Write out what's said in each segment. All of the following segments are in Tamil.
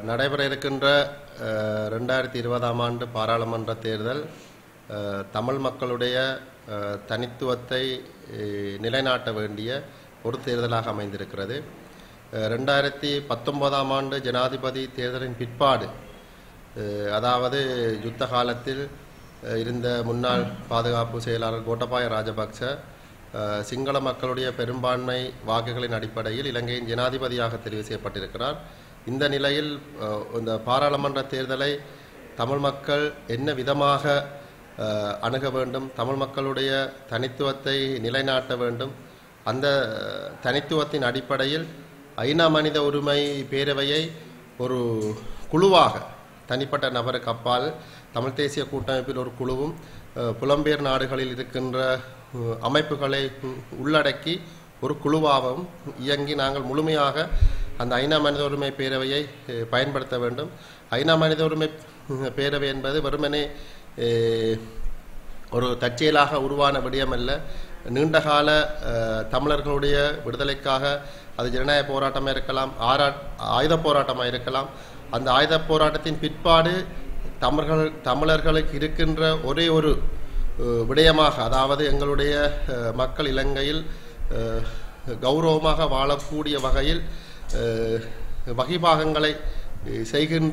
நடைபெற இருக்கின்ற அஹ், ரெண்டாயிரத்தி இருபதாம் ஆண்டு பாராளுமன்ற தேர்தல் அஹ், தமிழ் மக்களுடைய அஹ், தனித்துவத்தை அஹ், நிலைநாட்ட வேண்டிய ஒரு தேர்தலாக அமைந்திருக்கிறது அஹ், ரெண்டாயிரத்தி பத்தொன்பதாம் ஆண்டு ஜனாதிபதி தேர்தலின் பிற்பாடு அஹ், அதாவது யுத்த காலத்தில் அஹ், இருந்த முன்னாள் பாதுகாப்பு செயலாளர் கோட்டபாய ராஜபக்ச அஹ், சிங்கள மக்களுடைய பெரும்பான்மை வாக்குகளின் அடிப்படையில் இலங்கையின் ஜனாதிபதியாக தெரிவு செய்யப்பட்டிருக்கிறார் இந்த நிலையில் அஹ், இந்த பாராளுமன்ற தேர்தலை தமிழ் மக்கள் என்ன விதமாக அஹ், அணுக வேண்டும் தமிழ் மக்களுடைய தனித்துவத்தை நிலைநாட்ட வேண்டும் அந்த அஹ், தனித்துவத்தின் அடிப்படையில் ஐநா மனித உரிமை பேரவையை ஒரு குழுவாக தனிப்பட்ட நபருக்கு அப்பால் தமிழ் தேசிய கூட்டமைப்பில் ஒரு குழுவும் அஹ், புலம்பெயர் நாடுகளில் இருக்கின்ற அஹ், அமைப்புகளை உ- உள்ளடக்கி ஒரு குழுவாகவும் இயங்கி நாங்கள் முழுமையாக அந்த ஐநா மனித உரிமை பேரவையை அஹ், பயன்படுத்த வேண்டும் ஐநா மனித உரிமை அஹ், பேரவை என்பது வெறுமனே அஹ், ஒரு தற்செயலாக உருவான விடயமல்ல நீண்டகால அஹ், தமிழர்களுடைய விடுதலைக்காக அது ஜனநாயக போராட்டமாக இருக்கலாம் ஆரா ஆயுத போராட்டமாக இருக்கலாம் அந்த ஆயுத போராட்டத்தின் பிற்பாடு தமிழர்கள் தமிழர்களுக்கு இருக்கின்ற ஒரே ஒரு அஹ், விடயமாக அதாவது எங்களுடைய அஹ், மக்கள் இலங்கையில் அஹ், கௌரவமாக வாழக்கூடிய வகையில் அஹ், வகிபாகங்களை அஹ், செய்கின்ற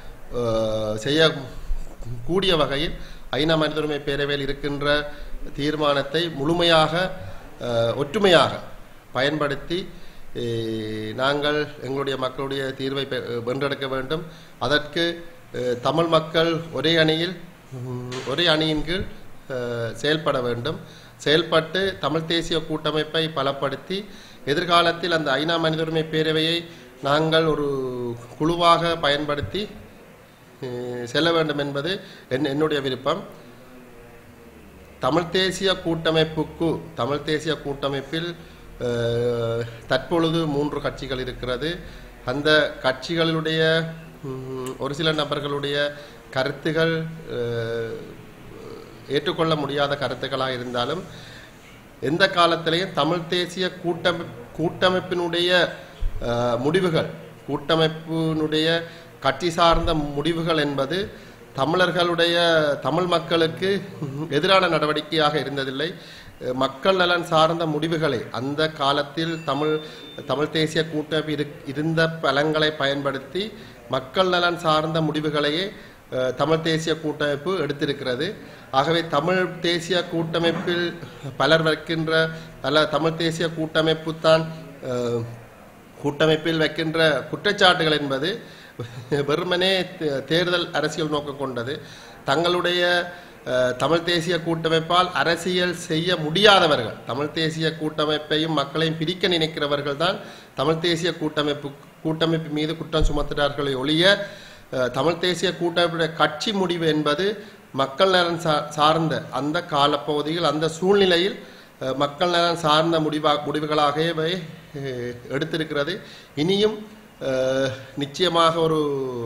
அஹ், செய்ய கூடிய வகையில் ஐநா மனித உரிமை பேரவையில் இருக்கின்ற தீர்மானத்தை முழுமையாக அஹ், ஒற்றுமையாக பயன்படுத்தி அஹ், நாங்கள் எங்களுடைய மக்களுடைய தீர்வை பெ- வென்றெடுக்க வேண்டும் அதற்கு அஹ், தமிழ் மக்கள் ஒரே அணியில் உம், ஒரே அணியின் கீழ் அஹ், செயல்பட வேண்டும் செயல்பட்டு தமிழ் தேசிய கூட்டமைப்பை பலப்படுத்தி எதிர்காலத்தில் அந்த ஐநா மனித உரிமை பேரவையை நாங்கள் ஒரு குழுவாக பயன்படுத்தி அஹ், செல்ல வேண்டும் என்பது என் என்னுடைய விருப்பம் தமிழ் தேசிய கூட்டமைப்புக்கு தமிழ் தேசிய கூட்டமைப்பில் அஹ், தற்பொழுது மூன்று கட்சிகள் இருக்கிறது அந்த கட்சிகளுடைய ம், ஒரு சில நபர்களுடைய கருத்துகள் அஹ், ஏற்றுக்கொள்ள முடியாத கருத்துக்களாக இருந்தாலும் எந்த காலத்திலையும் தமிழ் தேசிய கூட்டமை கூட்டமைப்பினுடைய அஹ், முடிவுகள் கூட்டமைப்பினுடைய கட்சி சார்ந்த முடிவுகள் என்பது தமிழர்களுடைய தமிழ் மக்களுக்கு எதிரான நடவடிக்கையாக இருந்ததில்லை அஹ், மக்கள் நலன் சார்ந்த முடிவுகளை அந்த காலத்தில் தமிழ் தமிழ் தேசிய கூட்டமைப்பு இரு- இருந்த பலங்களை பயன்படுத்தி மக்கள் நலன் சார்ந்த முடிவுகளையே அஹ், தமிழ் தேசிய கூட்டமைப்பு எடுத்திருக்கிறது ஆகவே தமிழ் தேசிய கூட்டமைப்பில் பலர் வைக்கின்ற அல்ல தமிழ் தேசிய கூட்டமைப்பு தான் அஹ், கூட்டமைப்பில் வைக்கின்ற குற்றச்சாட்டுகள் என்பது வெறுமனே தே- தேர்தல் அரசியல் நோக்கம் கொண்டது தங்களுடைய அஹ், தமிழ் தேசிய கூட்டமைப்பால் அரசியல் செய்ய முடியாதவர்கள் தமிழ் தேசிய கூட்டமைப்பையும் மக்களையும் பிரிக்க நினைக்கிறவர்கள் தான் தமிழ் தேசிய கூட்டமைப்பு கூட்டமைப்பு மீது குற்றம் சுமத்துகிறார்களே ஒழிய அஹ், தமிழ் தேசிய கூட்டமைப்புடைய கட்சி முடிவு என்பது மக்கள் நலன் சா- சார்ந்த அந்த காலப்பகுதியில் அந்த சூழ்நிலையில் அஹ், மக்கள் நலன் சார்ந்த முடிவா முடிவுகளாகவே அஹ், எடுத்திருக்கிறது இனியும் அஹ், நிச்சயமாக ஒரு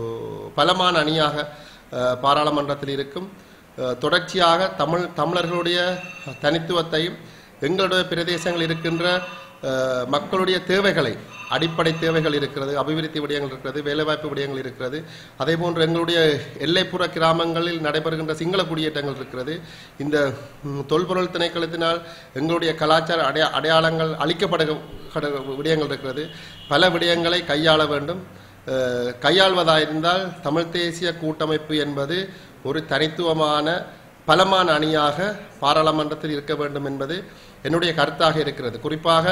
பலமான அணியாக அஹ், பாராளுமன்றத்தில் இருக்கும் அஹ், தொடர்ச்சியாக தமிழ் தமிழர்களுடைய தனித்துவத்தையும் எங்களுடைய பிரதேசங்கள் இருக்கின்ற அஹ், மக்களுடைய தேவைகளை அடிப்படை தேவைகள் இருக்கிறது அபிவிருத்தி விடயங்கள் இருக்கிறது வேலைவாய்ப்பு விடயங்கள் இருக்கிறது அதே போன்று எங்களுடைய எல்லைப்புற கிராமங்களில் நடைபெறுகின்ற சிங்கள குடியேற்றங்கள் இருக்கிறது இந்த ம், தொல்பொருள் திணைக்களத்தினால் எங்களுடைய கலாச்சார அடைய அடையாளங்கள் அளிக்கப்பட கட- விடயங்கள் இருக்கிறது பல விடயங்களை கையாள வேண்டும் அஹ், கையாள்வதாயிருந்தால் தமிழ் தேசிய கூட்டமைப்பு என்பது ஒரு தனித்துவமான பலமான அணியாக பாராளுமன்றத்தில் இருக்க வேண்டும் என்பது என்னுடைய கருத்தாக இருக்கிறது குறிப்பாக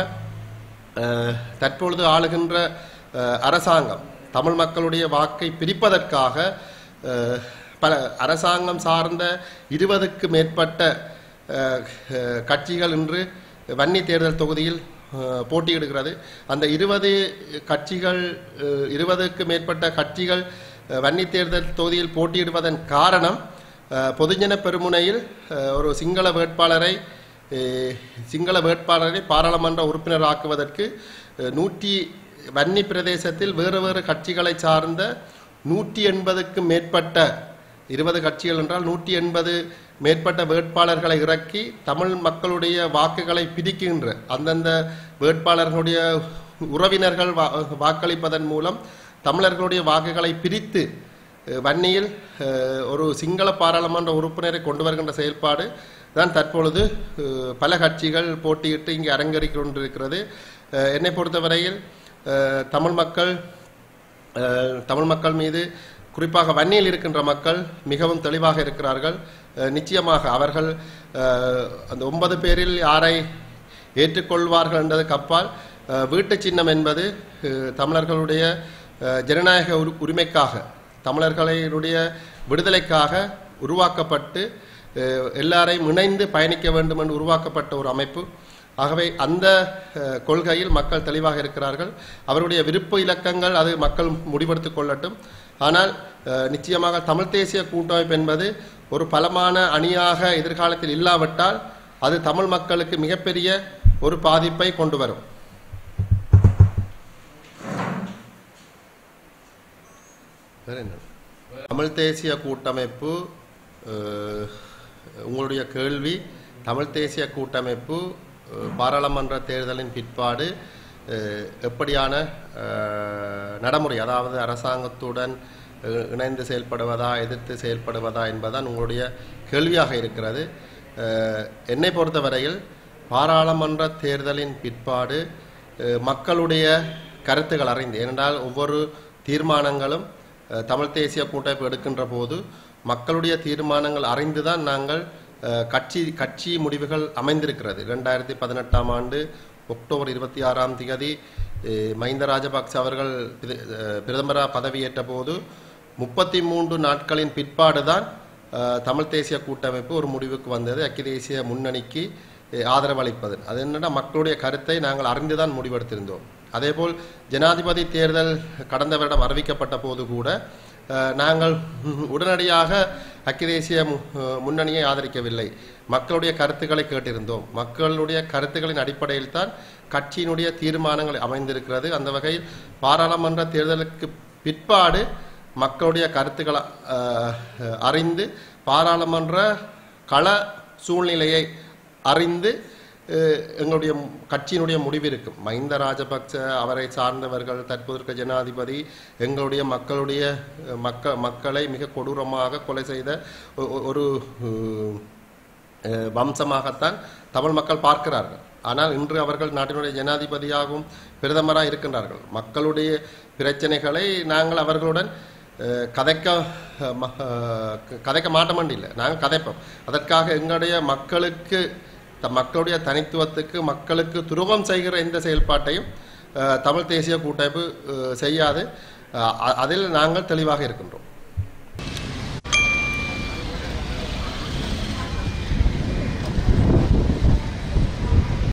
அஹ், தற்பொழுது ஆளுகின்ற அஹ், அரசாங்கம் தமிழ் மக்களுடைய வாக்கை பிரிப்பதற்காக அஹ், பல அரசாங்கம் சார்ந்த இருபதுக்கு மேற்பட்ட அஹ், அஹ், கட்சிகள் இன்று வன்னி தேர்தல் தொகுதியில் அஹ், போட்டியிடுகிறது அந்த இருபது கட்சிகள் அஹ், இருபதுக்கு மேற்பட்ட கட்சிகள் அஹ், வன்னி தேர்தல் தொகுதியில் போட்டியிடுவதன் காரணம் அஹ், பொதுஜன பெருமுனையில் அஹ், ஒரு சிங்கள வேட்பாளரை அஹ், சிங்கள வேட்பாளரை பாராளுமன்ற உறுப்பினர் ஆக்குவதற்கு அஹ், நூற்றி வன்னி பிரதேசத்தில் வேறு வேறு கட்சிகளை சார்ந்த நூற்றி எண்பதுக்கும் மேற்பட்ட இருபது கட்சிகள் என்றால் நூற்றி எண்பது மேற்பட்ட வேட்பாளர்களை இறக்கி தமிழ் மக்களுடைய வாக்குகளை பிரிக்கின்ற அந்தந்த வேட்பாளர்களுடைய உறவினர்கள் வா- வாக்களிப்பதன் மூலம் தமிழர்களுடைய வாக்குகளை பிரித்து அஹ், வன்னியில் அஹ், ஒரு சிங்கள பாராளுமன்ற உறுப்பினரை கொண்டு வருகின்ற செயல்பாடு தான் தற்பொழுது அஹ், பல கட்சிகள் போட்டியிட்டு இங்கே அரங்கேறிக் கொண்டிருக்கிறது அஹ், என்னை பொறுத்தவரையில் அஹ், தமிழ் மக்கள் அஹ், தமிழ் மக்கள் மீது குறிப்பாக வன்னியில் இருக்கின்ற மக்கள் மிகவும் தெளிவாக இருக்கிறார்கள் அஹ், நிச்சயமாக அவர்கள் அஹ், அந்த ஒன்பது பேரில் யாரை ஏற்றுக்கொள்வார்கள் என்றதுக்கு அப்பால் அஹ், வீட்டு சின்னம் என்பது அஹ், தமிழர்களுடைய அஹ், ஜனநாயக உரி- உரிமைக்காக தமிழர்களுடைய விடுதலைக்காக உருவாக்கப்பட்டு அஹ், எல்லாரையும் இணைந்து பயணிக்க வேண்டும் என்று உருவாக்கப்பட்ட ஒரு அமைப்பு ஆகவே அந்த அஹ், கொள்கையில் மக்கள் தெளிவாக இருக்கிறார்கள் அவருடைய விருப்ப இலக்கங்கள் அது மக்கள் முடிவெடுத்துக் கொள்ளட்டும் ஆனால் அஹ், நிச்சயமாக தமிழ் தேசிய கூட்டமைப்பு என்பது ஒரு பலமான அணியாக எதிர்காலத்தில் இல்லாவிட்டால் அது தமிழ் மக்களுக்கு மிகப்பெரிய ஒரு பாதிப்பை கொண்டு வரும் வேற என்ன? தமிழ் தேசிய கூட்டமைப்பு அஹ், உங்களுடைய கேள்வி தமிழ் தேசிய கூட்டமைப்பு அஹ், பாராளுமன்ற தேர்தலின் பிற்பாடு அஹ், எப்படியான அஹ், நடைமுறை அதாவது அரசாங்கத்துடன் அஹ், இணைந்து செயல்படுவதா எதிர்த்து செயல்படுவதா என்பதுதான் உங்களுடைய கேள்வியாக இருக்கிறது அஹ், என்னை பொறுத்தவரையில் பாராளுமன்ற தேர்தலின் பிற்பாடு அஹ், மக்களுடைய கருத்துக்கள் அறிந்து ஏனென்றால் ஒவ்வொரு தீர்மானங்களும் அஹ், தமிழ் தேசிய கூட்டமைப்பு எடுக்கின்ற போது மக்களுடைய தீர்மானங்கள் அறிந்துதான் நாங்கள் அஹ், கட்சி கட்சி முடிவுகள் அமைந்திருக்கிறது இரண்டாயிரத்தி பதினெட்டாம் ஆண்டு அக்டோபர் இருபத்தி ஆறாம் தேதி அஹ், மஹிந்த ராஜபக்ச அவர்கள் பிர- அஹ், பிரதமராக பதவியேற்ற போது முப்பத்தி மூன்று நாட்களின் பிற்பாடுதான் அஹ், தமிழ் தேசிய கூட்டமைப்பு ஒரு முடிவுக்கு வந்தது அக்கிய தேசிய முன்னணிக்கு அஹ், ஆதரவளிப்பது அது என்னன்னா மக்களுடைய கருத்தை நாங்கள் அறிந்துதான் முடிவெடுத்திருந்தோம் அதேபோல் ஜனாதிபதி தேர்தல் கடந்த வருடம் அறிவிக்கப்பட்ட போது கூட அஹ், நாங்கள் உடனடியாக அக்கிய தேசிய மு- அஹ், முன்னணியை ஆதரிக்கவில்லை மக்களுடைய கருத்துக்களை கேட்டிருந்தோம் மக்களுடைய கருத்துக்களின் அடிப்படையில் தான் கட்சியினுடைய தீர்மானங்கள் அமைந்திருக்கிறது அந்த வகையில் பாராளுமன்ற தேர்தலுக்கு பிற்பாடு மக்களுடைய கருத்துக்களை அஹ், அறிந்து பாராளுமன்ற கள சூழ்நிலையை அறிந்து அஹ், எங்களுடைய கட்சியினுடைய முடிவு இருக்கும் மஹிந்த ராஜபக்ச அவரை சார்ந்தவர்கள் தற்போது இருக்க ஜனாதிபதி எங்களுடைய மக்களுடைய அஹ், மக்க மக்களை மிக கொடூரமாக கொலை செய்த ஒ- ஒ- ஒரு அஹ், அஹ், வம்சமாகத்தான் தமிழ் மக்கள் பார்க்கிறார்கள் ஆனால் இன்று அவர்கள் நாட்டினுடைய ஜனாதிபதியாகவும் பிரதமராக இருக்கின்றார்கள் மக்களுடைய பிரச்சனைகளை நாங்கள் அவர்களுடன் அஹ், கதைக்க அஹ், ம- அஹ், கதைக்க மாட்டோம் இல்லை நாங்கள் கதைப்போம் அதற்காக எங்களுடைய மக்களுக்கு த- மக்களுடைய தனித்துவத்துக்கு மக்களுக்கு துரோகம் செய்கிற எந்த செயல்பாட்டையும் அஹ், தமிழ் தேசிய கூட்டமைப்பு அஹ், செய்யாது அஹ், அ- அதில் நாங்கள் தெளிவாக இருக்கின்றோம்